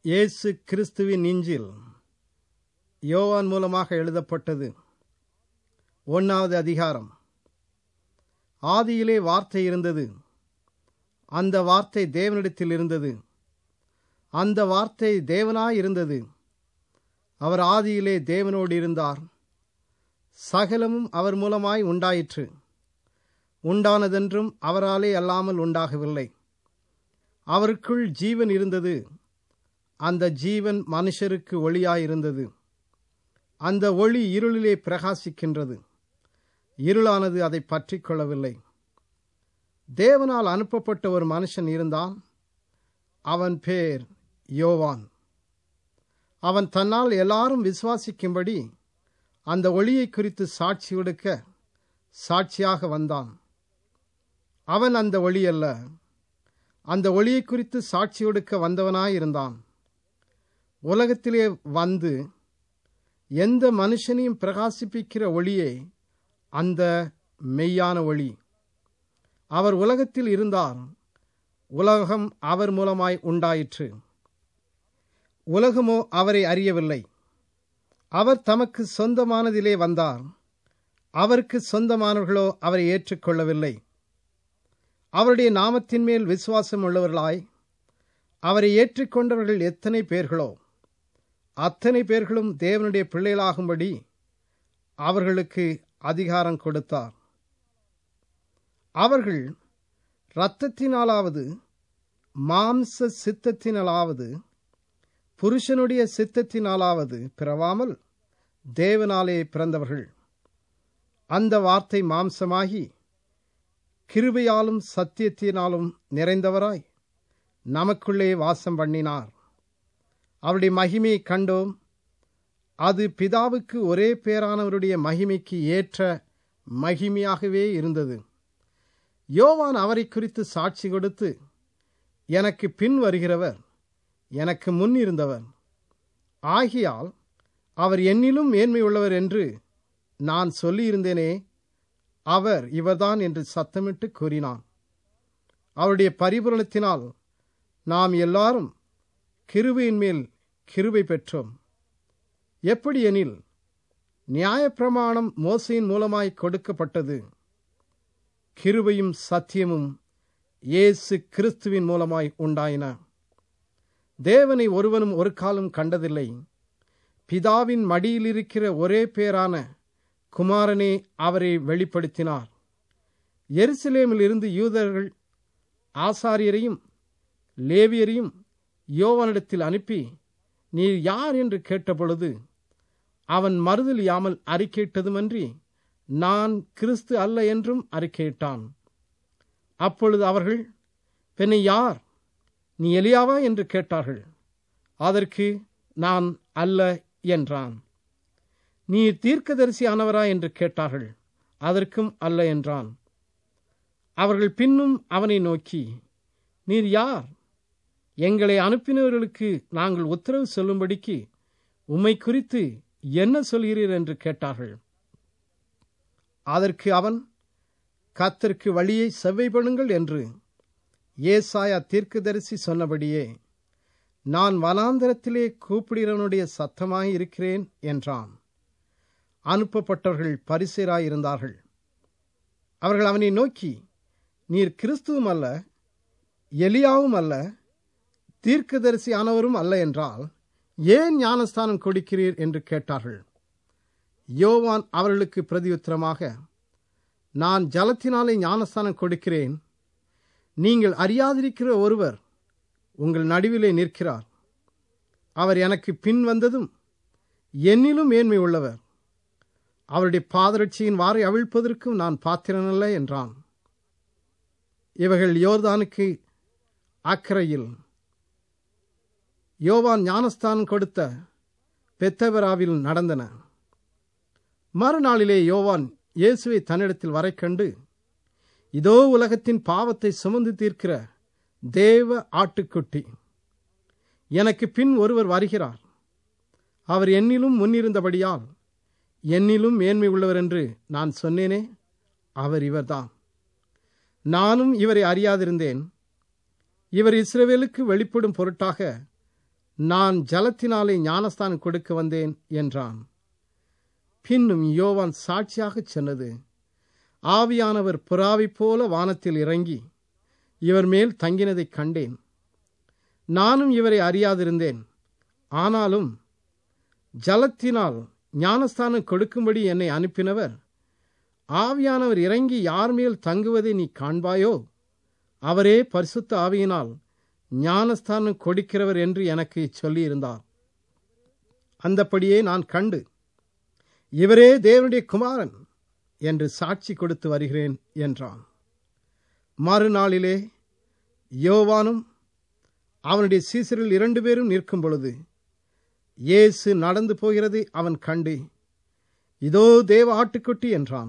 இயேசு கிறிஸ்துவின் இஞ்சில் யோவான் மூலமாக எழுதப்பட்டது ஒன்னாவது அதிகாரம் ஆதியிலே வார்த்தை இருந்தது அந்த வார்த்தை தேவனிடத்தில் இருந்தது அந்த வார்த்தை தேவனாய் இருந்தது அவர் ஆதியிலே தேவனோடு இருந்தார் சகலமும் அவர் மூலமாய் உண்டாயிற்று உண்டானதென்றும் அவராலே அல்லாமல் உண்டாகவில்லை அவருக்குள் ஜீவன் இருந்தது அந்த ஜீவன் மனுஷருக்கு ஒளியாயிருந்தது அந்த ஒளி இருளிலே பிரகாசிக்கின்றது இருளானது அதை பற்றி கொள்ளவில்லை தேவனால் அனுப்பப்பட்ட ஒரு மனுஷன் இருந்தான் அவன் பேர் யோவான் அவன் தன்னால் எல்லாரும் விசுவாசிக்கும்படி அந்த ஒளியை குறித்து சாட்சி கொடுக்க சாட்சியாக வந்தான் அவன் அந்த ஒளி அல்ல அந்த ஒளியை குறித்து சாட்சி கொடுக்க வந்தவனாயிருந்தான் உலகத்திலே வந்து எந்த மனுஷனையும் பிரகாசிப்பிக்கிற ஒளியே அந்த மெய்யான ஒளி அவர் உலகத்தில் இருந்தார் உலகம் அவர் மூலமாய் உண்டாயிற்று உலகமோ அவரை அறியவில்லை அவர் தமக்கு சொந்தமானதிலே வந்தார் அவருக்கு சொந்தமானவர்களோ அவரை ஏற்றுக்கொள்ளவில்லை அவருடைய நாமத்தின் மேல் விசுவாசம் உள்ளவர்களாய் அவரை ஏற்றுக்கொண்டவர்கள் எத்தனை பேர்களோ அத்தனை பேர்களும் தேவனுடைய பிள்ளைகளாகும்படி அவர்களுக்கு அதிகாரம் கொடுத்தார் அவர்கள் இரத்தத்தினாலாவது மாம்ச சித்தத்தினாலாவது புருஷனுடைய சித்தத்தினாலாவது பிறவாமல் தேவனாலே பிறந்தவர்கள் அந்த வார்த்தை மாம்சமாகி கிருபையாலும் சத்தியத்தினாலும் நிறைந்தவராய் நமக்குள்ளே வாசம் பண்ணினார் அவருடைய மகிமையை கண்டோம் அது பிதாவுக்கு ஒரே பேரானவருடைய மகிமைக்கு ஏற்ற மகிமையாகவே இருந்தது யோவான் அவரை குறித்து சாட்சி கொடுத்து எனக்கு பின் வருகிறவர் எனக்கு முன் இருந்தவர் ஆகியால் அவர் என்னிலும் மேன்மை உள்ளவர் என்று நான் சொல்லியிருந்தேனே அவர் இவர்தான் என்று சத்தமிட்டு கூறினான் அவருடைய பரிபூரணத்தினால் நாம் எல்லாரும் கிருபையின் மேல் கிருபை பெற்றோம் எப்படி எனில் நியாயப்பிரமாணம் மோசையின் மூலமாய் கொடுக்கப்பட்டது கிருபையும் சத்தியமும் இயேசு கிறிஸ்துவின் மூலமாய் உண்டாயின தேவனை ஒருவனும் ஒரு காலம் கண்டதில்லை பிதாவின் மடியில் இருக்கிற ஒரே பேரான குமாரனே அவரை வெளிப்படுத்தினார் எருசலேமில் இருந்து யூதர்கள் ஆசாரியரையும் லேவியரையும் யோவனிடத்தில் அனுப்பி நீர் யார் என்று கேட்டபொழுது அவன் மறுதலியாமல் அறிக்கையிட்டதுமன்றி நான் கிறிஸ்து அல்ல என்றும் அறிக்கையிட்டான் அப்பொழுது அவர்கள் பெண்ணை யார் நீ எலியாவா என்று கேட்டார்கள் அதற்கு நான் அல்ல என்றான் நீ தீர்க்கதரிசியானவரா என்று கேட்டார்கள் அதற்கும் அல்ல என்றான் அவர்கள் பின்னும் அவனை நோக்கி நீர் யார் எங்களை அனுப்பினவர்களுக்கு நாங்கள் உத்தரவு சொல்லும்படிக்கு உம்மை குறித்து என்ன சொல்கிறீர் என்று கேட்டார்கள் அதற்கு அவன் கத்திற்கு வழியை செவ்வைப்படுங்கள் என்று ஏசாயா தீர்க்கதரிசி சொன்னபடியே நான் வனாந்திரத்திலே கூப்பிடுகிறவனுடைய சத்தமாய் இருக்கிறேன் என்றான் அனுப்பப்பட்டவர்கள் பரிசேராயிருந்தார்கள் அவர்கள் அவனை நோக்கி நீர் கிறிஸ்துவும் அல்ல எலியாவும் அல்ல தீர்க்கதரிசி ஆனவரும் அல்ல என்றால் ஏன் ஞானஸ்தானம் கொடுக்கிறீர் என்று கேட்டார்கள் யோவான் அவர்களுக்கு பிரதியுத்தரமாக நான் ஜலத்தினாலே ஞானஸ்தானம் கொடுக்கிறேன் நீங்கள் அறியாதிருக்கிற ஒருவர் உங்கள் நடுவிலே நிற்கிறார் அவர் எனக்கு பின் வந்ததும் என்னிலும் மேன்மை உள்ளவர் அவருடைய பாதரட்சியின் வாரை அவிழ்ப்பதற்கும் நான் பாத்திரனல்ல என்றான் இவர்கள் யோர்தானுக்கு அக்கறையில் யோவான் ஞானஸ்தானம் கொடுத்த பெத்தவராவில் நடந்தன மறுநாளிலே யோவான் இயேசுவை தன்னிடத்தில் வரை கண்டு இதோ உலகத்தின் பாவத்தை சுமந்து தீர்க்கிற தேவ ஆட்டுக்குட்டி எனக்கு பின் ஒருவர் வருகிறார் அவர் என்னிலும் முன்னிருந்தபடியால் என்னிலும் மேன்மை உள்ளவர் என்று நான் சொன்னேனே அவர் இவர்தான் நானும் இவரை அறியாதிருந்தேன் இவர் இஸ்ரவேலுக்கு வெளிப்படும் பொருட்டாக நான் ஜலத்தினாலே ஞானஸ்தானம் கொடுக்க வந்தேன் என்றான் பின்னும் யோவான் சாட்சியாகச் சொன்னது ஆவியானவர் புறாவைப் போல வானத்தில் இறங்கி இவர் மேல் தங்கினதைக் கண்டேன் நானும் இவரை அறியாதிருந்தேன் ஆனாலும் ஜலத்தினால் ஞானஸ்தானம் கொடுக்கும்படி என்னை அனுப்பினவர் ஆவியானவர் இறங்கி யார் மேல் தங்குவதை நீ காண்பாயோ அவரே பரிசுத்த ஆவியினால் ஞானஸ்தானம் கொடுக்கிறவர் என்று எனக்கு சொல்லியிருந்தார் அந்தப்படியே நான் கண்டு இவரே தேவனுடைய குமாரன் என்று சாட்சி கொடுத்து வருகிறேன் என்றான் மறுநாளிலே யோவானும் அவனுடைய சீசரில் இரண்டு பேரும் நிற்கும் பொழுது இயேசு நடந்து போகிறதை அவன் கண்டு இதோ தேவ ஆட்டுக்குட்டி என்றான்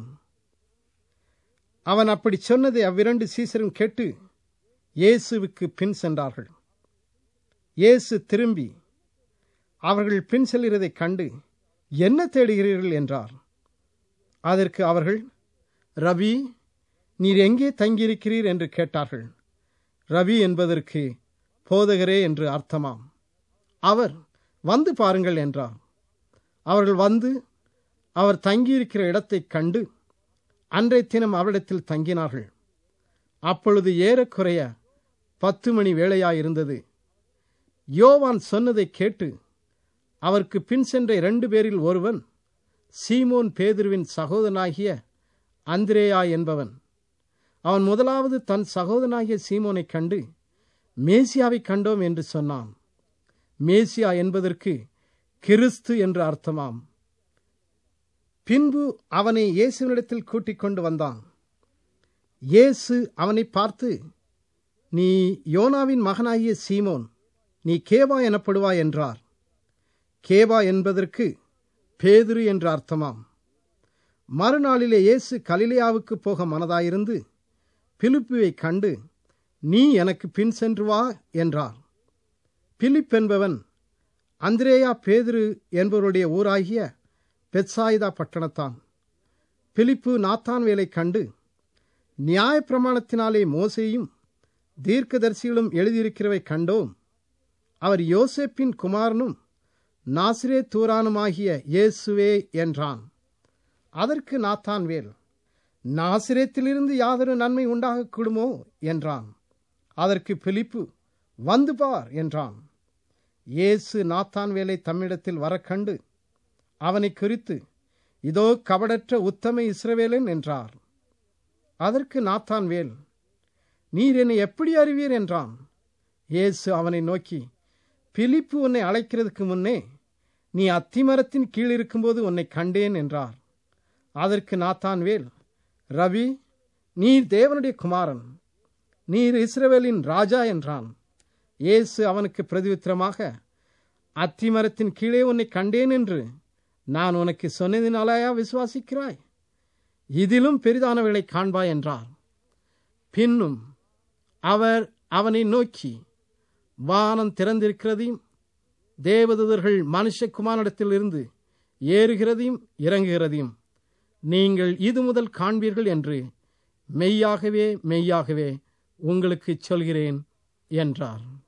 அவன் அப்படி சொன்னதை அவ்விரண்டு சீசரும் கேட்டு இயேசுவுக்கு பின் சென்றார்கள் இயேசு திரும்பி அவர்கள் பின் செல்கிறதைக் கண்டு என்ன தேடுகிறீர்கள் என்றார் அதற்கு அவர்கள் ரவி நீர் எங்கே தங்கியிருக்கிறீர் என்று கேட்டார்கள் ரவி என்பதற்கு போதகரே என்று அர்த்தமாம் அவர் வந்து பாருங்கள் என்றார் அவர்கள் வந்து அவர் தங்கியிருக்கிற இடத்தைக் கண்டு அன்றைய தினம் அவரிடத்தில் தங்கினார்கள் அப்பொழுது ஏறக்குறைய பத்து மணி வேளையாயிருந்தது யோவான் சொன்னதை கேட்டு அவருக்கு பின் சென்ற இரண்டு பேரில் ஒருவன் சீமோன் பேதுருவின் சகோதரனாகிய அந்திரேயா என்பவன் அவன் முதலாவது தன் சகோதரனாகிய சீமோனைக் கண்டு மேசியாவைக் கண்டோம் என்று சொன்னான் மேசியா என்பதற்கு கிறிஸ்து என்று அர்த்தமாம் பின்பு அவனை இயேசுவினிடத்தில் கூட்டிக் கொண்டு வந்தான் இயேசு அவனை பார்த்து நீ யோனாவின் மகனாகிய சீமோன் நீ கேபா எனப்படுவாய் என்றார் கேபா என்பதற்கு பேதுரு என்று அர்த்தமாம் மறுநாளிலே இயேசு கலிலேயாவுக்கு போக மனதாயிருந்து பிலிப்புவை கண்டு நீ எனக்கு பின் சென்று வா என்றார் பிலிப் என்பவன் அந்திரேயா பேதுரு என்பவருடைய ஊராகிய பெட்சாயிதா பட்டணத்தான் பிலிப்பு நாத்தான்வேலை கண்டு நியாயப்பிரமாணத்தினாலே மோசையும் தீர்க்கதரிசிகளும் எழுதியிருக்கிறவை கண்டோம் அவர் யோசேப்பின் குமாரனும் நாசிரே தூரானுமாகிய இயேசுவே என்றான் அதற்கு நாத்தான்வேல் நாசிரேத்திலிருந்து யாதொரு நன்மை உண்டாகக்கூடுமோ என்றான் அதற்கு பிலிப்பு வந்து பார் என்றான் இயேசு நாத்தான்வேலை தம்மிடத்தில் வரக்கண்டு அவனை குறித்து இதோ கபடற்ற உத்தம இஸ்ரவேலன் என்றார் அதற்கு நாத்தான்வேல் நீர் என்னை எப்படி அறிவீர் என்றான் இயேசு அவனை நோக்கி பிலிப்பு உன்னை அழைக்கிறதுக்கு முன்னே நீ அத்திமரத்தின் கீழ் இருக்கும்போது உன்னை கண்டேன் என்றார் அதற்கு நாத்தான்வேல் ரவி நீர் தேவனுடைய குமாரன் நீர் இஸ்ரவேலின் ராஜா என்றான் இயேசு அவனுக்கு பிரதிவித்திரமாக அத்திமரத்தின் கீழே உன்னை கண்டேன் என்று நான் உனக்கு சொன்னதினாலயா விசுவாசிக்கிறாய் இதிலும் பெரிதானவர்களை காண்பாய் என்றார் பின்னும் அவர் அவனை நோக்கி வானம் திறந்திருக்கிறதையும் தேவதூதர்கள் மனுஷகுமாரிடத்திலிருந்து ஏறுகிறதையும் இறங்குகிறதையும் நீங்கள் இது முதல் காண்பீர்கள் என்று மெய்யாகவே மெய்யாகவே உங்களுக்கு சொல்கிறேன் என்றார்